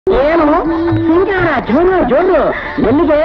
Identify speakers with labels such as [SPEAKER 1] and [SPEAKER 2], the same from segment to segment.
[SPEAKER 1] ಏನು ಸಿಂಗಾರ ಜೋರು ಜೋರು ಎಲ್ಲಿಗೆ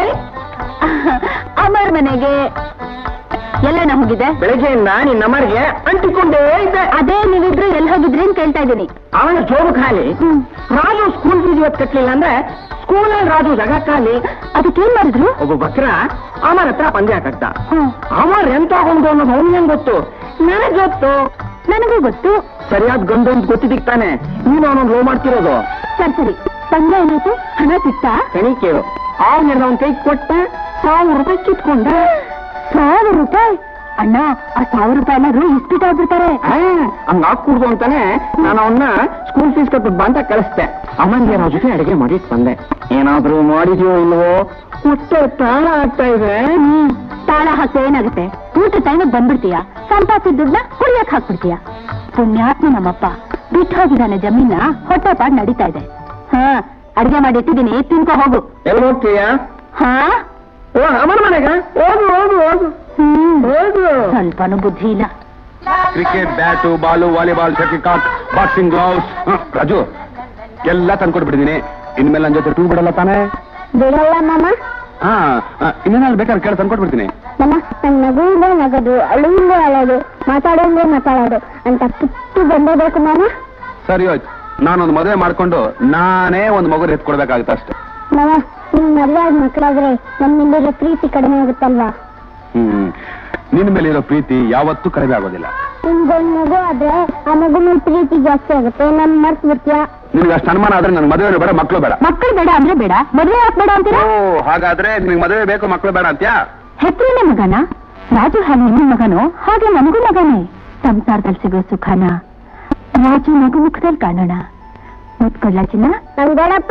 [SPEAKER 2] ಅಮರ್ ಮನೆಗೆ ಎಲ್ಲನ ಹೋಗಿದೆ
[SPEAKER 1] ಬೆಳಗ್ಗೆಯಿಂದ ನಿನ್ನ ನಮ್ಮರಿಗೆ ಅಂಟಿಕೊಂಡೇ ಇದ್ದೆ
[SPEAKER 2] ಅದೇ ನೀವಿಬ್ರು ಎಲ್ಲಿ ಹೋಗಿದ್ರಿ ಅಂತ ಕೇಳ್ತಾ ಇದ್ದೀನಿ
[SPEAKER 1] ಅವನ ಜೋಬು ಖಾಲಿ
[SPEAKER 2] ಹ್ಮ್.
[SPEAKER 1] ರಾಜು ಸ್ಕೂಲ್ ಫೀಸ್ ಇವತ್ತು ಕಟ್ಲಿಲ್ಲ ಅಂದ್ರೆ ಸ್ಕೂಲಲ್ಲಿ ರಾಜು ಜಾಗ ಖಾಲಿ
[SPEAKER 2] ಅದಕ್ಕೇನ್ ಮಾಡಿದ್ರು
[SPEAKER 1] ಒಬ್ಬ ಬಕ್ರ ಅಮರ ಹತ್ರ ಪಂದ್ಯ ಕಟ್ಟ
[SPEAKER 2] ಹ್ಮ್.
[SPEAKER 1] ಅಮರ್ ಎಂತ ಆಗೊಂಡು ಅನ್ನೋದು ಅವನಿಗೆ ಗೊತ್ತು ನನಗೆ ಗೊತ್ತು
[SPEAKER 2] ನನಗೂ ಗೊತ್ತು
[SPEAKER 1] ಸರಿಯಾದ ಗಂಡು ಅಂತ ಗೊತ್ತಿದ್ದಕ್ಕೆ ತಾನೆ ನೀನು ಅವನನ್ನು ಲೋ ಮಾಡ್ತಿರೋದು
[SPEAKER 2] ಸರಿ ಸರಿ ಪಂದ್ಯ ಏನಾಯ್ತು ಹಣ ಸಿಕ್ತಾ
[SPEAKER 1] ಕಣಿ ಕೇಳು ಅವನ ಅವನ ಕೈ ಕೊಟ್ಟ ಸಾವಿರ ರೂಪಾಯಿ ಕಿತ್ಕೊಂಡ
[SPEAKER 2] ಸಾವಿರ ರೂಪಾಯಿ ಅಣ್ಣ ಆ ಸಾವಿರ ರೂಪಾಯಿ ಎಲ್ಲರೂ ಇಸ್ಪಿಟ್ ಆಗ್ಬಿಡ್ತಾರೆ
[SPEAKER 1] ಹಂಗ ಹಾಕ್ಕೂಡ್ದು ಅಂತಾನೆ ನಾನು ಅವನ್ನ ಸ್ಕೂಲ್ ಫೀಸ್ ಕಟ್ಬಿಟ್ಟು ಬಾ ಅಂತ ಕಳಿಸ್ದೆ ಅಮ್ಮನಿಗೆ ನಾವು ಜೊತೆ ಅಡಿಗೆ ಮಾಡಿಟ್ ಬಂದೆ ಏನಾದ್ರೂ ಮಾಡಿದ್ಯೋ ಇಲ್ವೋ ಹೊಟ್ಟೆ ಪ್ರಾಣ ಆಗ್ತಾ ಇದೆ
[SPEAKER 2] ಹ್ಮ್ ತಾಳ ಹಾಕಿ ಏನಾಗುತ್ತೆ ಊಟ ಟೈಮಿಗೆ ಬಂದ್ಬಿಡ್ತೀಯ ಸಂಪಾದಿಸಿದ ದುಡ್ಡನ್ನ ಕುಡಿಯಕ್ ಹಾಕ್ಬಿಡ್ತೀಯ ಪುಣ್ಯಾತ್ಮ ನಮ್ಮಪ್ಪ ಬಿಟ್ಟು ಹೋಗಿದ್ದಾನೆ ಜಮೀನ ಹೊಟ್ಟೆ ಪಾಡ್ ನಡೀತಾ ಇದೆ ಹಾ ಅಡಿಗೆ ಮಾಡಿ ಇಟ್ಟಿದ್ದೀನಿ ತಿನ್ಕೋ ಹೋಗು
[SPEAKER 1] ಎಲ್ಲಿ ಹೋಗ್ತೀಯ
[SPEAKER 2] ಹಾ
[SPEAKER 1] ಓ ಅಮ್ಮನ ಮನೆಗ ಹೋಗು ಹೋಗು ಹೋಗು
[SPEAKER 2] ಹ್ಮ್
[SPEAKER 1] ಹೋಗು
[SPEAKER 2] ಸ್ವಲ್ಪನೂ ಬುದ್ಧಿ ಇಲ್ಲ
[SPEAKER 3] cricket bat ball volleyball shuttle cock boxing gloves Raju ಎಲ್ಲ ತಂದ್ಕೊಟ್ಬಿಟ್ಟಿದ್ದೀನಿ ಇನ್ಮೇಲೆ ನನ್ನ ಜೊತೆ ಟೂ ಬಿಡಲ್ಲ ತಾನೇ
[SPEAKER 2] ಬಿಡಲ್ಲ ಮಾಮ
[SPEAKER 3] ಹಾ ಇನ್ನೇನಾದ್ರು ಬೇಕಾದ್ರೆ ಕೇಳಿ ತಂದ್ಕೊಟ್ಬಿಡ್ತೀನಿ
[SPEAKER 2] ನಮ್ಮ ನನ್ನ ನಗುವಿಂದ ನಗದು ಅಳುವಿಂದ ಅಳೋದು ಮಾತಾಡೋಂದ್ರೆ ಮಾತಾಡೋದು ಅಂತ ಪುಟ್ಟು ಬಂದಬೇಕು ಮಾಮ
[SPEAKER 3] ಸರಿ ಹೋಯ್ತು ನಾನೊಂದು ಮದುವೆ ಮಾಡ್ಕೊಂಡು ನಾನೇ ಒಂದು ಮಗು ಎತ್ಕೊಡ್ಬೇಕಾಗುತ್ತೆ ಅಷ್ಟೇ
[SPEAKER 2] ಮಾಮ ನಿಮ್ ಮದುವೆ ಆದ ಮಕ್ಕಳಾದ್ರೆ ನಮ್ಮಿಂದ ಪ್ರೀತಿ ಕಡಿಮೆ ಆಗುತ್ತಲ್ವಾ
[SPEAKER 3] ಹ್ಮ್ ನಿನ್ ಮೇಲೆ ಇರೋ ಪ್ರೀತಿ ಯಾವತ್ತೂ ಕಡಿಮೆ ಆಗೋದಿಲ್ಲ
[SPEAKER 2] ನಿಮ್ಗೊಂದ್ ಮಗು ಆದ್ರೆ ಆ ಮಗು ಮೇಲೆ ಪ್ರೀತಿ ಜಾಸ್ತಿ ಆಗುತ್ತೆ ನಮ್ ಮರ್ತ್ ಬಿಡ್ತೀಯಾ
[SPEAKER 3] ನಿನ್ಗೆ ಅಷ್ಟು ಅನುಮಾನ ಆದ್ರೆ ನನ್ನ ಮದುವೆ ಬೇಡ ಮಕ್ಕಳು ಬೇಡ
[SPEAKER 2] ಮಕ್ಕಳು ಬೇಡ ಅಂದ್ರೆ ಬೇಡ ಮದುವೆ ಯಾಕೆ ಬೇಡ ಅಂತೀರಾ
[SPEAKER 3] ಓ ಹಾಗಾದ್ರೆ ನಿನ್ಗೆ ಮದುವೆ ಬೇಕು ಮಕ್ಕಳು ಬೇಡ ಅಂತ್ಯಾ
[SPEAKER 2] ಹೆಸರಿನ ಮಗನ ರಾಜು ಹಾಗೆ ನಿನ್ನ ಮಗನು ಹಾಗೆ ನನಗೂ ಮಗನೇ ಸಂಸಾರದಲ್ಲಿ ಸಿಗೋ ಸುಖನ ರಾಜು ಮಗು ಮುಖದಲ್ಲಿ ಕಾಣೋಣ ಮುತ್ಕೊಳ್ಳ ಚಿನ್ನ ಬೇಡಪ್ಪ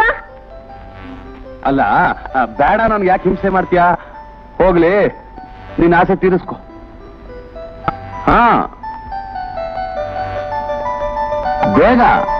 [SPEAKER 3] ಅಲ್ಲ ಆ, ಬೇಡ ನನ್ಗೆ ಯಾಕೆ ಹಿಂಸೆ ಮಾಡ್ತೀಯಾ ಹೋಗ್ಲಿ ನಿನ್ನ ಆಸೆ ತೀರಿಸ್ಕೊ ಹಾ ಬೇಗ